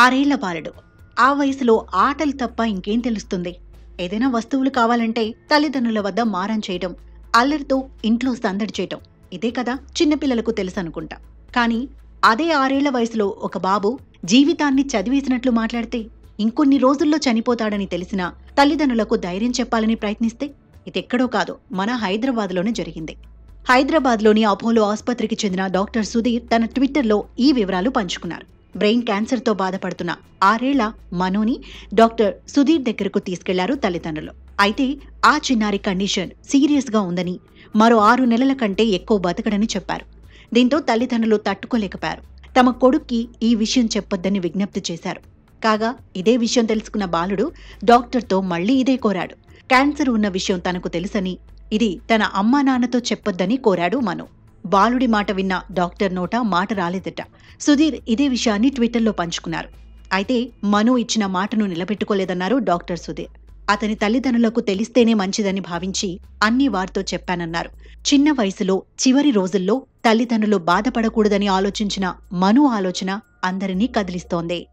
ఆరేళ్ల బాలుడు ఆ వయసులో ఆటలు తప్ప ఇంకేం తెలుస్తుంది ఏదైనా వస్తువులు కావాలంటే తల్లిదండ్రుల వద్ద మారం చేయటం అల్లరితో ఇంట్లో సందడి చేయటం ఇదే కదా చిన్నపిల్లలకు తెలుసు అనుకుంటా కానీ అదే ఆరేళ్ల వయసులో ఒక బాబు జీవితాన్ని చదివేసినట్లు మాట్లాడితే ఇంకొన్ని రోజుల్లో చనిపోతాడని తెలిసినా తల్లిదండ్రులకు ధైర్యం చెప్పాలని ప్రయత్నిస్తే ఇదెక్కడో కాదు మన హైదరాబాద్లోనే జరిగింది హైదరాబాద్లోని అపోలో ఆసుపత్రికి చెందిన డాక్టర్ సుధీర్ తన ట్విట్టర్లో ఈ వివరాలు పంచుకున్నారు బ్రెయిన్ క్యాన్సర్తో బాధపడుతున్న ఆరేళ్ల మనోని డాక్టర్ సుధీర్ దగ్గరకు తీసుకెళ్లారు తల్లిదండ్రులు అయితే ఆ చిన్నారి కండిషన్ సీరియస్గా ఉందని మరో ఆరు నెలల కంటే ఎక్కువ బతకడని చెప్పారు దీంతో తల్లిదండ్రులు తట్టుకోలేకపోయారు తమ కొడుక్కి ఈ విషయం చెప్పొద్దని విజ్ఞప్తి చేశారు కాగా ఇదే విషయం తెలుసుకున్న బాలుడు డాక్టర్తో మళ్లీ ఇదే కోరాడు క్యాన్సర్ ఉన్న విషయం తనకు తెలుసని ఇది తన అమ్మా నాన్నతో చెప్పొద్దని కోరాడు మను బాలుడి మాట విన్న డాక్టర్ నోట మాట రాలేదట సుధీర్ ఇదే విషయాన్ని ట్విట్టర్లో పంచుకున్నారు అయితే మను ఇచ్చిన మాటను నిలబెట్టుకోలేదన్నారు డాక్టర్ సుధీర్ అతని తల్లిదండ్రులకు తెలిస్తేనే మంచిదని భావించి అన్ని వారితో చెప్పానన్నారు చిన్న వయసులో చివరి రోజుల్లో తల్లిదండ్రులు బాధపడకూడదని ఆలోచించిన మను ఆలోచన అందరినీ కదిలిస్తోంది